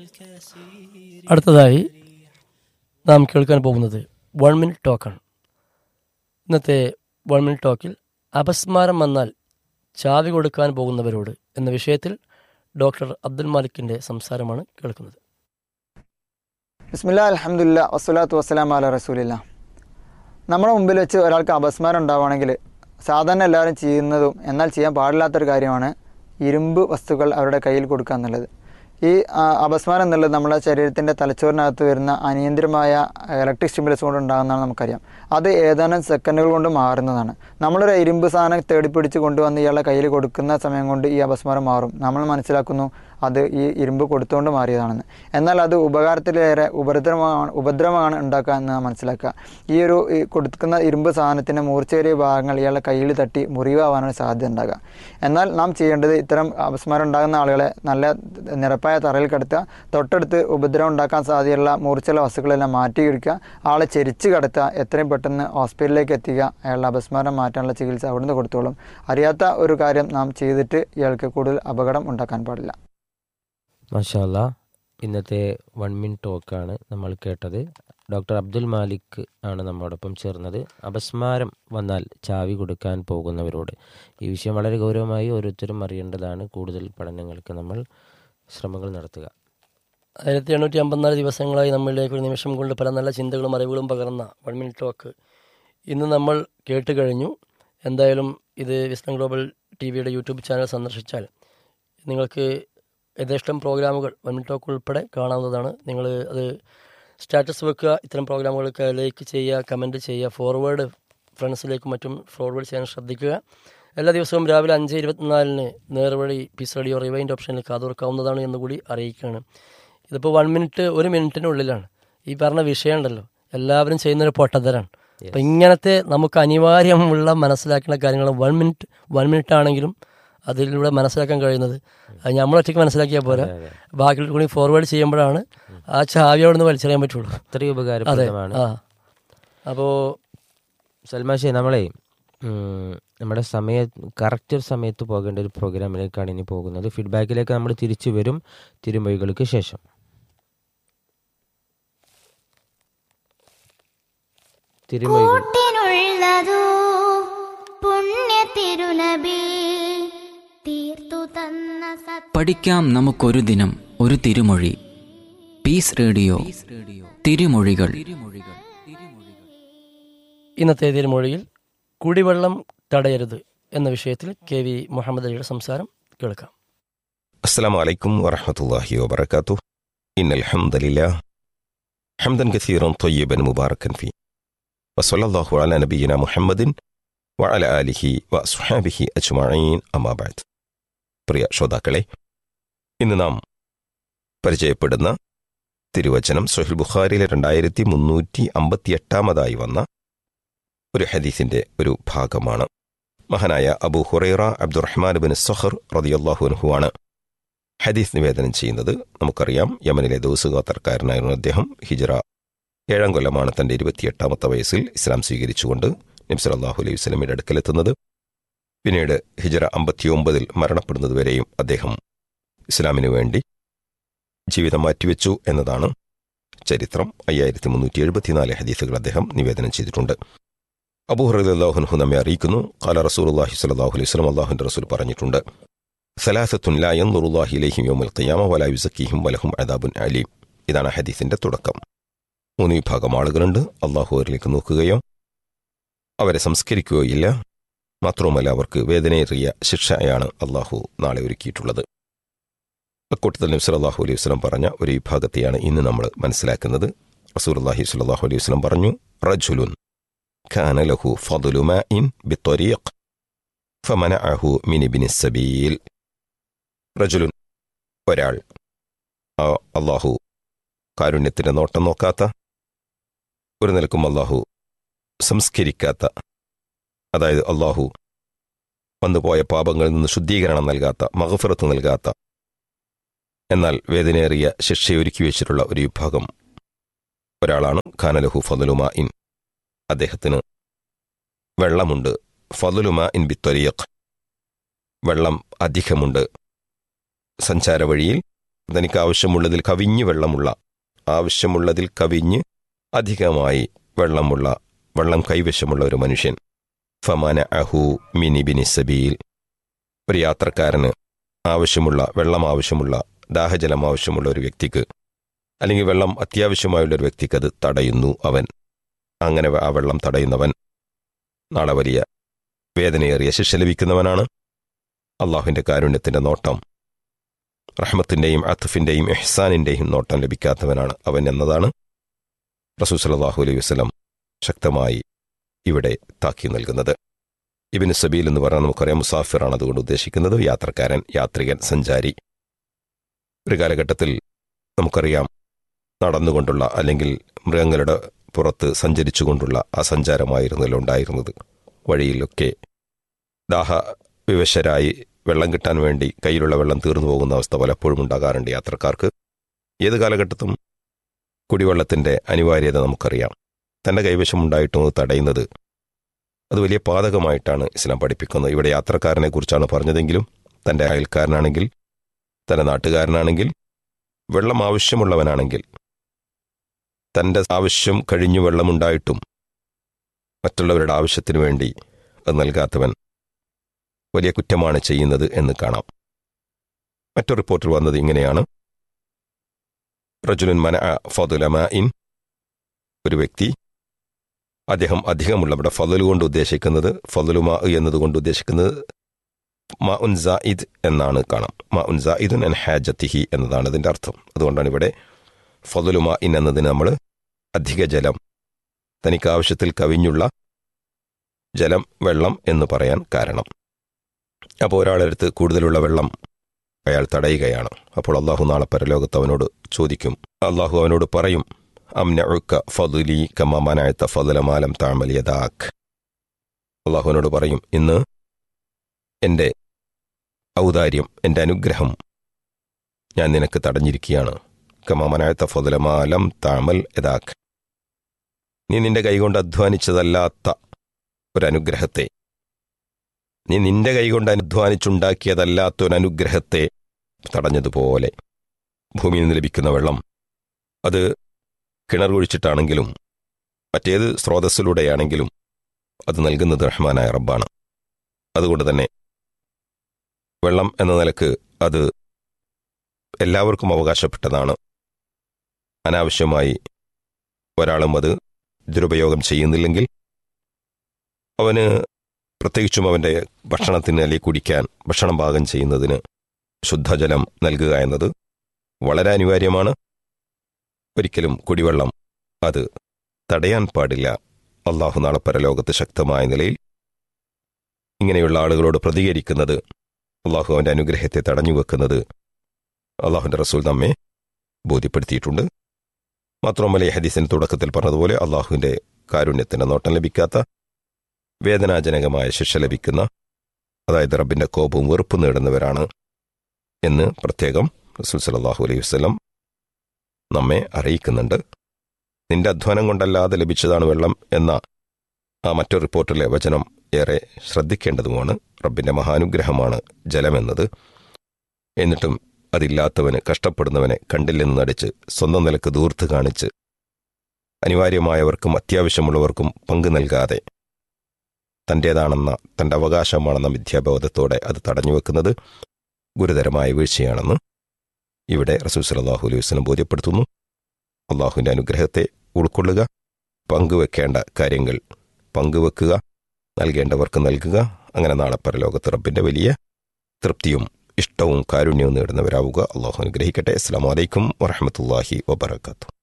അടുത്തതായി നാം കേൾക്കാൻ പോകുന്നത് വൺ മിനിറ്റ് ടോക്കാണ് ഇന്നത്തെ വൺ മിനിറ്റ് ടോക്കിൽ അപസ്മാരം വന്നാൽ ചാവി കൊടുക്കാൻ പോകുന്നവരോട് എന്ന വിഷയത്തിൽ ഡോക്ടർ അബ്ദുൽ മാലിക്കിൻ്റെ സംസാരമാണ് കേൾക്കുന്നത് ബിസ്മില്ല അലഹമുല്ല വസ്സലാത്തു വസ്സലാം അല റസൂലില്ല നമ്മുടെ മുമ്പിൽ വെച്ച് ഒരാൾക്ക് അപസ്മാരം ഉണ്ടാവുകയാണെങ്കിൽ സാധാരണ എല്ലാവരും ചെയ്യുന്നതും എന്നാൽ ചെയ്യാൻ പാടില്ലാത്തൊരു കാര്യമാണ് ഇരുമ്പ് വസ്തുക്കൾ അവരുടെ കയ്യിൽ കൊടുക്കുക എന്നുള്ളത് ഈ ആ, അപസ്മാരം എന്നുള്ളത് നമ്മുടെ ശരീരത്തിൻ്റെ തലച്ചോറിനകത്ത് വരുന്ന അനിയന്ത്രിതമായ ഇലക്ട്രിക് സ്റ്റിമുലസ് കൊണ്ട് ഉണ്ടാകുന്നതാണ് നമുക്കറിയാം അത് ഏതാനും സെക്കൻഡുകൾ കൊണ്ട് മാറുന്നതാണ് നമ്മളൊരു ഇരുമ്പ് സാധനം തേടിപ്പിടിച്ച് കൊണ്ടുവന്ന് ഇയാളുടെ കയ്യിൽ കൊടുക്കുന്ന സമയം കൊണ്ട് ഈ അപസ്മാരം മാറും നമ്മൾ മനസ്സിലാക്കുന്നു അത് ഈ ഇരുമ്പ് കൊടുത്തുകൊണ്ട് മാറിയതാണെന്ന് എന്നാൽ അത് ഉപകാരത്തിലേറെ ഉപദ്രവമാണ് ഉപദ്രവമാണ് ഉണ്ടാക്കുക എന്ന് നാം മനസ്സിലാക്കുക ഈ ഒരു ഈ കൊടുക്കുന്ന ഇരുമ്പ് സാധനത്തിൻ്റെ മൂർച്ചയേറിയ ഭാഗങ്ങൾ ഇയാളുടെ കയ്യിൽ തട്ടി മുറിവാകാനാണ് സാധ്യത ഉണ്ടാകുക എന്നാൽ നാം ചെയ്യേണ്ടത് ഇത്തരം അപസ്മാരം ഉണ്ടാകുന്ന ആളുകളെ നല്ല നിരപ്പായ തറയിൽ കിടത്തുക തൊട്ടടുത്ത് ഉപദ്രവം ഉണ്ടാക്കാൻ സാധ്യതയുള്ള മൂർച്ചയുള്ള വസ്തുക്കളെല്ലാം മാറ്റി ഇടിക്കുക ആളെ ചെരിച്ച് കിടത്തുക എത്രയും പെട്ടെന്ന് ഹോസ്പിറ്റലിലേക്ക് എത്തിക്കുക അയാളുടെ അപസ്മാരം മാറ്റാനുള്ള ചികിത്സ അവിടുന്ന് കൊടുത്തോളും അറിയാത്ത ഒരു കാര്യം നാം ചെയ്തിട്ട് ഇയാൾക്ക് കൂടുതൽ അപകടം ഉണ്ടാക്കാൻ പാടില്ല മാഷാല്ല ഇന്നത്തെ വൺ മിൻ ടോക്കാണ് നമ്മൾ കേട്ടത് ഡോക്ടർ അബ്ദുൽ മാലിക് ആണ് നമ്മോടൊപ്പം ചേർന്നത് അപസ്മാരം വന്നാൽ ചാവി കൊടുക്കാൻ പോകുന്നവരോട് ഈ വിഷയം വളരെ ഗൗരവമായി ഓരോരുത്തരും അറിയേണ്ടതാണ് കൂടുതൽ പഠനങ്ങൾക്ക് നമ്മൾ ശ്രമങ്ങൾ നടത്തുക ആയിരത്തി എണ്ണൂറ്റി അമ്പത്തിനാല് ദിവസങ്ങളായി നമ്മളിലേക്ക് ഒരു നിമിഷം കൊണ്ട് പല നല്ല ചിന്തകളും അറിവുകളും പകർന്ന വൺ മിനിറ്റ് ടോക്ക് ഇന്ന് നമ്മൾ കേട്ട് കഴിഞ്ഞു എന്തായാലും ഇത് വിസ്ഡം ഗ്ലോബൽ ടി വിയുടെ യൂട്യൂബ് ചാനൽ സന്ദർശിച്ചാൽ നിങ്ങൾക്ക് യഥേഷ്ടം പ്രോഗ്രാമുകൾ വൺ മിനിറ്റ് ടോക്ക് ഉൾപ്പെടെ കാണാവുന്നതാണ് നിങ്ങൾ അത് സ്റ്റാറ്റസ് വെക്കുക ഇത്തരം പ്രോഗ്രാമുകൾക്ക് ലൈക്ക് ചെയ്യുക കമൻറ്റ് ചെയ്യുക ഫോർവേഡ് ഫ്രണ്ട്സിലേക്കും മറ്റും ഫോർവേഡ് ചെയ്യാൻ ശ്രദ്ധിക്കുക എല്ലാ ദിവസവും രാവിലെ അഞ്ച് ഇരുപത്തിനാലിന് നേർവഴി പീസ് റേഡിയോ റിവൈൻഡ് ഓപ്ഷനിൽ കാതോർക്കാവുന്നതാണ് എന്നുകൂടി അറിയിക്കുകയാണ് ഇതിപ്പോൾ വൺ മിനിറ്റ് ഒരു മിനിറ്റിനുള്ളിലാണ് ഈ പറഞ്ഞ വിഷയം ഉണ്ടല്ലോ എല്ലാവരും ചെയ്യുന്നൊരു പൊട്ടത്തരാണ് അപ്പം ഇങ്ങനത്തെ നമുക്ക് അനിവാര്യമുള്ള മനസ്സിലാക്കേണ്ട കാര്യങ്ങൾ വൺ മിനിറ്റ് വൺ മിനിറ്റ് ആണെങ്കിലും അതിലൂടെ മനസ്സിലാക്കാൻ കഴിയുന്നത് അത് നമ്മളൊറ്റയ്ക്ക് മനസ്സിലാക്കിയാൽ പോരാ ബാക്കി കൂടി ഫോർവേഡ് ചെയ്യുമ്പോഴാണ് ആ ചാവി അവിടെ നിന്ന് വലിച്ചെറിയാൻ പറ്റുള്ളൂ അത്രയും അതെ ഉപകാരപ്രദമാണ് ആ അപ്പോൾ സൽമാഷെ നമ്മളെ ഉം, നമ്മുടെ സമയ കറക്റ്റ് ഒരു സമയത്ത് പോകേണ്ട ഒരു പ്രോഗ്രാമിലേക്കാണ് ഇനി പോകുന്നത് ഫീഡ്ബാക്കിലേക്ക് നമ്മൾ തിരിച്ചു വരും തിരുമൊഴികൾക്ക് ശേഷം തിരുമൊഴികൾ കൂട്ടിനുള്ളതോ പുണ്യ തിരുനബി തീർത്തു തന്ന സത് പഠിക്കാം നമുക്കൊരു ദിനം ഒരു തിരുമൊഴി പീസ് റേഡിയോ തിരുമൊഴികൾ ഇന്നത്തെ തിരുമൊഴിയിൽ കുടിവെള്ളം തടയരുത് എന്ന വിഷയത്തിൽ കെ വി മുഹമ്മദ് അലിയുടെ സംസാരം കേൾക്കാം السلام عليكم ورحمة الله وبركاته إن الحمد لله حمدا كثيرا طيبا مباركا فيه وصلى الله على نبينا محمد وعلى آله وأصحابه أجمعين أما بعد പ്രിയ ശ്രോതാക്കളെ ഇന്ന് നാം പരിചയപ്പെടുന്ന തിരുവചനം സുഹൽ ബുഖാരിയിലെ രണ്ടായിരത്തി മുന്നൂറ്റി അമ്പത്തിയെട്ടാമതായി വന്ന ഒരു ഹദീസിന്റെ ഒരു ഭാഗമാണ് മഹാനായ Abu Hurairah Abdurrahman bin Sakhr റതിയല്ലാഹു അൻഹുവാണ് ഹദീസ് നിവേദനം ചെയ്യുന്നത് നമുക്കറിയാം യമനിലെ ദോസുഗാത്തർക്കാരനായിരുന്നു അദ്ദേഹം ഹിജറ ഏഴാം കൊല്ലമാണ് തന്റെ ഇരുപത്തിയെട്ടാമത്തെ വയസ്സിൽ ഇസ്ലാം സ്വീകരിച്ചുകൊണ്ട് നബ്സലാഹു അലൈഹി വസ്ലമിയുടെ അടുക്കലെത്തുന്നത് പിന്നീട് ഹിജറ അമ്പത്തിയൊമ്പതിൽ മരണപ്പെടുന്നതുവരെയും അദ്ദേഹം ഇസ്ലാമിനു വേണ്ടി ജീവിതം മാറ്റിവെച്ചു എന്നതാണ് ചരിത്രം അയ്യായിരത്തി മുന്നൂറ്റി എഴുപത്തിനാല് ഹദീസുകൾ അദ്ദേഹം നിവേദനം ചെയ്തിട്ടുണ്ട് അബൂഹുറഹുഹു നമ്മെ അറിയിക്കുന്നു കാല റസൂൽ അള്ളാഹി സ്വലാഹു അലൈഹി സ്വലം അള്ളാഹുന്റെ റസൂൽ പറഞ്ഞിട്ടുണ്ട് സലാസത്തുൻ ലാ യൻദുറുല്ലാഹി ഇലൈഹിം യൗമൽ ഖിയാമ വലാ യുസക്കീഹിം വലഹും അദാബുൻ അലീം ഇതാണ് ഹദീസിന്റെ തുടക്കം മൂന്ന് വിഭാഗം ആളുകളുണ്ട് അള്ളാഹു അവരിലേക്ക് നോക്കുകയോ അവരെ സംസ്കരിക്കുകയോ ഇല്ല മാത്രവുമല്ല അവർക്ക് വേദനയേറിയ ശിക്ഷയാണ് അള്ളാഹു നാളെ ഒരുക്കിയിട്ടുള്ളത് അക്കൂട്ടത്തിൽ നബ്സൽ അള്ളാഹു അലൈഹി വസ്ലം പറഞ്ഞ ഒരു വിഭാഗത്തെയാണ് ഇന്ന് നമ്മൾ മനസ്സിലാക്കുന്നത് റസൂൽ അള്ളാഹി സ്വല്ലാഹു അലൈഹി വസ്ലം പറഞ്ഞു റജുലുൻ كان له فضل ماء بالطريق فمنعه من ابن السبيل റജുലുൻ ഒരാൾ ആ അള്ളാഹു കാരുണ്യത്തിന്റെ നോട്ടം നോക്കാത്ത ഒരു നിലക്കും അള്ളാഹു സംസ്കരിക്കാത്ത അതായത് അള്ളാഹു വന്നുപോയ പാപങ്ങളിൽ നിന്ന് ശുദ്ധീകരണം നൽകാത്ത മഹഫറത്ത് നൽകാത്ത എന്നാൽ വേദനയേറിയ ശിക്ഷയൊരുക്കി വെച്ചിട്ടുള്ള ഒരു വിഭാഗം ഒരാളാണ് ഖാനലഹു ഫതുലുമാ ഇൻ അദ്ദേഹത്തിന് വെള്ളമുണ്ട് ഫതുലുമാ ഇൻ ബിത്തൊരിയഖ് വെള്ളം അധികമുണ്ട് സഞ്ചാരവഴിയിൽ തനിക്ക് ആവശ്യമുള്ളതിൽ കവിഞ്ഞ് വെള്ളമുള്ള ആവശ്യമുള്ളതിൽ കവിഞ്ഞ് അധികമായി വെള്ളമുള്ള വെള്ളം കൈവശമുള്ള ഒരു മനുഷ്യൻ ഫമാന അഹു മിനി ബിനി സബീൽ ഒരു യാത്രക്കാരന് ആവശ്യമുള്ള വെള്ളം ആവശ്യമുള്ള ദാഹജലം ആവശ്യമുള്ള ഒരു വ്യക്തിക്ക് അല്ലെങ്കിൽ വെള്ളം അത്യാവശ്യമായുള്ള ഒരു വ്യക്തിക്ക് അത് തടയുന്നു അവൻ അങ്ങനെ ആ വെള്ളം തടയുന്നവൻ നാളെ വലിയ വേദനയേറിയ ശിക്ഷ ലഭിക്കുന്നവനാണ് അള്ളാഹുവിൻ്റെ കാരുണ്യത്തിൻ്റെ നോട്ടം റഹ്മത്തിൻ്റെയും അത്തുഫിൻ്റെയും എഹ്സാനിൻ്റെയും നോട്ടം ലഭിക്കാത്തവനാണ് അവൻ എന്നതാണ് റസൂ സലാഹു അലൈഹി വസ്ലം ശക്തമായി ഇവിടെ താക്കി നൽകുന്നത് ഇബിന് സബീൽ എന്ന് പറഞ്ഞാൽ നമുക്കറിയാം മുസാഫിറാണ് അതുകൊണ്ട് ഉദ്ദേശിക്കുന്നത് യാത്രക്കാരൻ യാത്രികൻ സഞ്ചാരി ഒരു കാലഘട്ടത്തിൽ നമുക്കറിയാം നടന്നുകൊണ്ടുള്ള അല്ലെങ്കിൽ മൃഗങ്ങളുടെ പുറത്ത് സഞ്ചരിച്ചുകൊണ്ടുള്ള ആ സഞ്ചാരമായിരുന്നല്ലോ ഉണ്ടായിരുന്നത് വഴിയിലൊക്കെ ദാഹ വിവശരായി വെള്ളം കിട്ടാൻ വേണ്ടി കയ്യിലുള്ള വെള്ളം തീർന്നു പോകുന്ന അവസ്ഥ പലപ്പോഴും ഉണ്ടാകാറുണ്ട് യാത്രക്കാർക്ക് ഏത് കാലഘട്ടത്തും കുടിവെള്ളത്തിൻ്റെ അനിവാര്യത നമുക്കറിയാം തൻ്റെ കൈവശം ഉണ്ടായിട്ടും അത് തടയുന്നത് അത് വലിയ പാതകമായിട്ടാണ് ഇസ്ലാം പഠിപ്പിക്കുന്നത് ഇവിടെ യാത്രക്കാരനെ കുറിച്ചാണ് പറഞ്ഞതെങ്കിലും തൻ്റെ അയൽക്കാരനാണെങ്കിൽ തൻ്റെ നാട്ടുകാരനാണെങ്കിൽ വെള്ളം ആവശ്യമുള്ളവനാണെങ്കിൽ തൻ്റെ ആവശ്യം കഴിഞ്ഞു വെള്ളമുണ്ടായിട്ടും മറ്റുള്ളവരുടെ ആവശ്യത്തിനു വേണ്ടി അത് നൽകാത്തവൻ വലിയ കുറ്റമാണ് ചെയ്യുന്നത് എന്ന് കാണാം മറ്റൊരു റിപ്പോർട്ടിൽ വന്നത് ഇങ്ങനെയാണ് റജുലുൻ മന ഫതുലമ ഇൻ ഒരു വ്യക്തി അദ്ദേഹം അധികമുള്ള ഇവിടെ ഫതുൽ കൊണ്ട് ഉദ്ദേശിക്കുന്നത് ഫതുലുമ എന്നതുകൊണ്ട് ഉദ്ദേശിക്കുന്നത് മ ഉൻ സായിദ് എന്നാണ് കാണാം മ ഉൻ സായിദുൻ എൻ ഹാജത്തിഹി എന്നതാണ് ഇതിൻ്റെ അർത്ഥം അതുകൊണ്ടാണ് ഇവിടെ ഫതുലുമ ഇൻ എന്നതിന് നമ്മൾ അധിക ജലം തനിക്ക് ആവശ്യത്തിൽ കവിഞ്ഞുള്ള ജലം വെള്ളം എന്ന് പറയാൻ കാരണം അപ്പോൾ ഒരാളടുത്ത് കൂടുതലുള്ള വെള്ളം അയാൾ തടയുകയാണ് അപ്പോൾ അള്ളാഹു നാളെ പരലോകത്ത് അവനോട് ചോദിക്കും അള്ളാഹു അവനോട് പറയും അംനഉക്ക ഫതുലി കമ്മനായത്ത ഫതുലമാലം താമലിയതാഖ് അള്ളാഹുവിനോട് പറയും ഇന്ന് എൻ്റെ ഔദാര്യം എൻ്റെ അനുഗ്രഹം ഞാൻ നിനക്ക് തടഞ്ഞിരിക്കുകയാണ് കമ്മനായത്ത ഫതുലമാലം താമൽ യഥാഖ് നീ നിന്റെ കൈകൊണ്ട് അധ്വാനിച്ചതല്ലാത്ത ഒരനുഗ്രഹത്തെ നീ നിന്റെ കൈകൊണ്ട് അധ്വാനിച്ചുണ്ടാക്കിയതല്ലാത്ത ഒരനുഗ്രഹത്തെ തടഞ്ഞതുപോലെ ഭൂമിയിൽ നിന്ന് ലഭിക്കുന്ന വെള്ളം അത് കിണർ കുഴിച്ചിട്ടാണെങ്കിലും മറ്റേത് സ്രോതസ്സിലൂടെയാണെങ്കിലും അത് നൽകുന്നത് റഹ്മാനായ റബ്ബാണ് അതുകൊണ്ട് തന്നെ വെള്ളം എന്ന നിലക്ക് അത് എല്ലാവർക്കും അവകാശപ്പെട്ടതാണ് അനാവശ്യമായി ഒരാളും അത് ദുരുപയോഗം ചെയ്യുന്നില്ലെങ്കിൽ അവന് പ്രത്യേകിച്ചും അവൻ്റെ ഭക്ഷണത്തിന് അല്ലെങ്കിൽ കുടിക്കാൻ ഭക്ഷണം പാകം ചെയ്യുന്നതിന് ശുദ്ധജലം നൽകുക എന്നത് വളരെ അനിവാര്യമാണ് ഒരിക്കലും കുടിവെള്ളം അത് തടയാൻ പാടില്ല അള്ളാഹു നാളെ പരലോകത്ത് ശക്തമായ നിലയിൽ ഇങ്ങനെയുള്ള ആളുകളോട് പ്രതികരിക്കുന്നത് അള്ളാഹു അവൻ്റെ അനുഗ്രഹത്തെ തടഞ്ഞു വെക്കുന്നത് അള്ളാഹുവിൻ്റെ റസൂൽ നമ്മെ ബോധ്യപ്പെടുത്തിയിട്ടുണ്ട് മാത്രമല്ല ഈ ഹദീസിന് തുടക്കത്തിൽ പറഞ്ഞതുപോലെ അള്ളാഹുവിൻ്റെ കാരുണ്യത്തിൻ്റെ നോട്ടം ലഭിക്കാത്ത വേദനാജനകമായ ശിക്ഷ ലഭിക്കുന്ന അതായത് റബ്ബിന്റെ കോപവും വെറുപ്പും നേടുന്നവരാണ് എന്ന് പ്രത്യേകം റസൂൽ സലാഹു അലൈഹി വസ്ലം നമ്മെ അറിയിക്കുന്നുണ്ട് നിന്റെ അധ്വാനം കൊണ്ടല്ലാതെ ലഭിച്ചതാണ് വെള്ളം എന്ന ആ മറ്റൊരു റിപ്പോർട്ടിലെ വചനം ഏറെ ശ്രദ്ധിക്കേണ്ടതുമാണ് റബ്ബിന്റെ മഹാനുഗ്രഹമാണ് ജലമെന്നത് എന്നിട്ടും അതില്ലാത്തവന് കഷ്ടപ്പെടുന്നവനെ കണ്ടില്ലെന്ന് നടിച്ച് സ്വന്തം നിലക്ക് ദൂർത്ത് കാണിച്ച് അനിവാര്യമായവർക്കും അത്യാവശ്യമുള്ളവർക്കും പങ്കു നൽകാതെ തൻ്റേതാണെന്ന തൻ്റെ അവകാശമാണെന്ന വിദ്യാബോധത്തോടെ അത് തടഞ്ഞുവെക്കുന്നത് ഗുരുതരമായ വീഴ്ചയാണെന്ന് ഇവിടെ റസൂൽ സലാഹു അലൈഹി വസ്ലം ബോധ്യപ്പെടുത്തുന്നു അള്ളാഹുവിൻ്റെ അനുഗ്രഹത്തെ ഉൾക്കൊള്ളുക പങ്കുവെക്കേണ്ട കാര്യങ്ങൾ പങ്കുവെക്കുക നൽകേണ്ടവർക്ക് നൽകുക അങ്ങനെ നാളെ പരലോകത്ത് റബ്ബിൻ്റെ വലിയ തൃപ്തിയും ഇഷ്ടവും കാരുണ്യവും നേടുന്നവരാവുക അള്ളാഹു അനുഗ്രഹിക്കട്ടെ അസ്സാം വലൈക്കും വറഹമത്തല്ലാഹി വബർക്കാത്തു